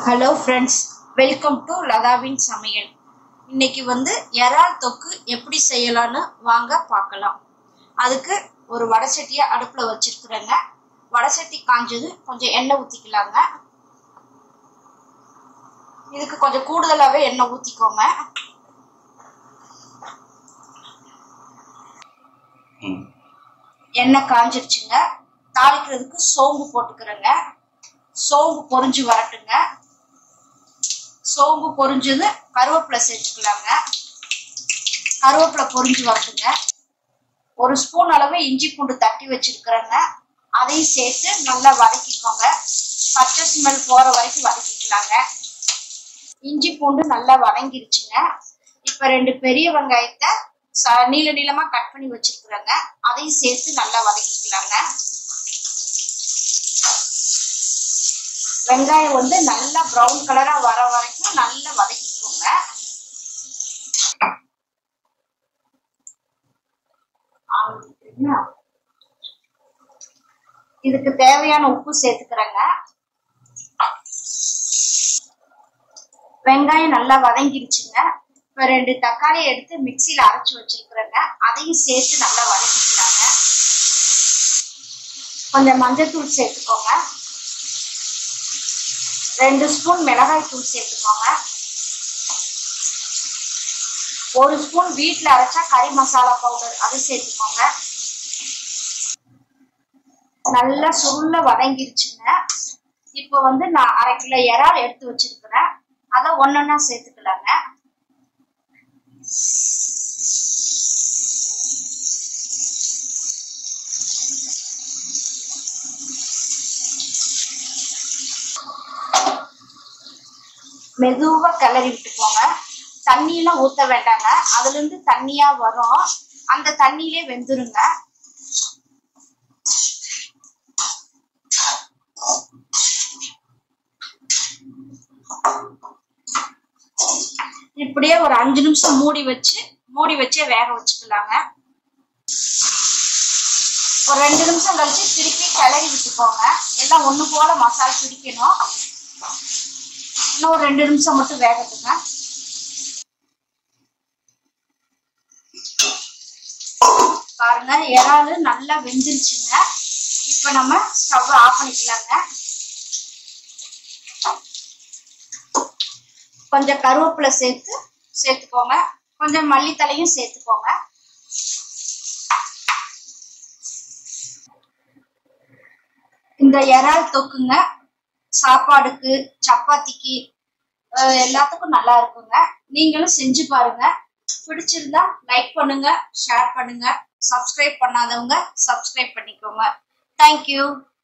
Hello friends welcome to லதாவின் சமையல் இன்னைக்கு வந்து இறால் தொக்கு எப்படி செய்யலாம்னு வாங்க பார்க்கலாம் அதுக்கு ஒரு வடசட்டியை அடுப்பில் வச்சிருக்கிறேங்க வடசட்டி காஞ்சது கொஞ்சம் எண்ணெய் ஊற்றிக்கலாங்க இதுக்கு கொஞ்சம் கூடுதலாகவே எண்ணெய் ஊற்றிக்கோங்க ம் எண்ணெய் காஞ்சிருச்சுங்க தாளிக்கிறதுக்கு சோம்பு போட்டுக்கிறேங்க சோம்பு பொரிஞ்சு வரட்டுங்க சோம்பு பொரிஞ்சது கருவேப்பிலை சேர்த்துக்கலாங்க கருவேப்பிலை பொரிஞ்சு வரட்டுங்க ஒரு ஸ்பூன் அளவு இஞ்சி பூண்டு தட்டி வச்சிருக்கிறேங்க அதையும் சேர்த்து நல்லா வதக்கிக்கோங்க பச்சை ஸ்மெல் போற வரைக்கும் வதக்கிக்கலாங்க இஞ்சி பூண்டு நல்லா வதங்கிருச்சுங்க இப்ப ரெண்டு பெரிய வெங்காயத்தை ச- நீள நீளமா கட் பண்ணி வச்சிருக்கிறேங்க அதையும் சேர்த்து நல்லா வதக்கிக்கலாங்க வெங்காயம் வந்து நல்லா ப்ரௌன் கலரா வர வரைக்கும் நல்லா வதக்கிக்கோங்க ஆரம்பிக்கிறீங்களா? இதுக்கு தேவையான உப்பு சேர்த்துக்கிறேங்க வெங்காயம் நல்லா வதங்கிருச்சுங்க இப்ப ரெண்டு தக்காளி எடுத்து மிக்சியில அரைச்சு வச்சிருக்கிறேங்க அதையும் சேர்த்து நல்லா வதக்கிக்கலாங்க கொஞ்சம் மஞ்சத்தூள் சேர்த்துக்கோங்க ரெண்டு ஸ்பூன் மிளகாய் தூள் சேர்த்துக்கோங்க ஒரு ஸ்பூன் வீட்ல அரைச்சா கறி மசாலா பவுடர் அது சேர்த்துக்கோங்க நல்லா சுருள வதங்கிருச்சுங்க இப்போ வந்து நான் அரை கிலோ இறால் எடுத்து வச்சிருக்கிறேன் அதை ஒன்னொன்னா சேர்த்துக்கலாங்க மெதுவா கிளறி விட்டுக்கோங்க தண்ணியெல்லாம் ஊத்த வேண்டாங்க அதுல இருந்து தண்ணியா வரும் அந்த தண்ணியிலே வெந்துருங்க இப்படியே ஒரு அஞ்சு நிமிஷம் மூடி வச்சு மூடி வச்சே வேக வச்சுக்கலாங்க ஒரு ரெண்டு நிமிஷம் கழிச்சு திருப்பி கிளறி விட்டுக்கோங்க எல்லாம் ஒண்ணு போல மசாலா பிடிக்கணும் இன்னும் ஒரு ரெண்டு நிமிஷம் மட்டும் வேகட்டுங்க பாருங்க இறாலு நல்லா வெந்துருச்சுங்க இப்ப நம்ம ஸ்டவ் ஆஃப் பண்ணிக்கலாங்க கொஞ்சம் கருவேப்பிலை சேர்த்து சேர்த்துக்கோங்க கொஞ்சம் மல்லித்தலையும் சேர்த்துக்கோங்க இந்த இறால் தொக்குங்க சாப்பாடுக்கு சப்பாத்திக்கு அஹ் எல்லாத்துக்கும் நல்லா இருக்குங்க நீங்களும் செஞ்சு பாருங்க பிடிச்சிருந்தா லைக் பண்ணுங்க ஷேர் பண்ணுங்க சப்ஸ்கிரைப் பண்ணாதவங்க சப்ஸ்கிரைப் பண்ணிக்கோங்க தேங்க்யூ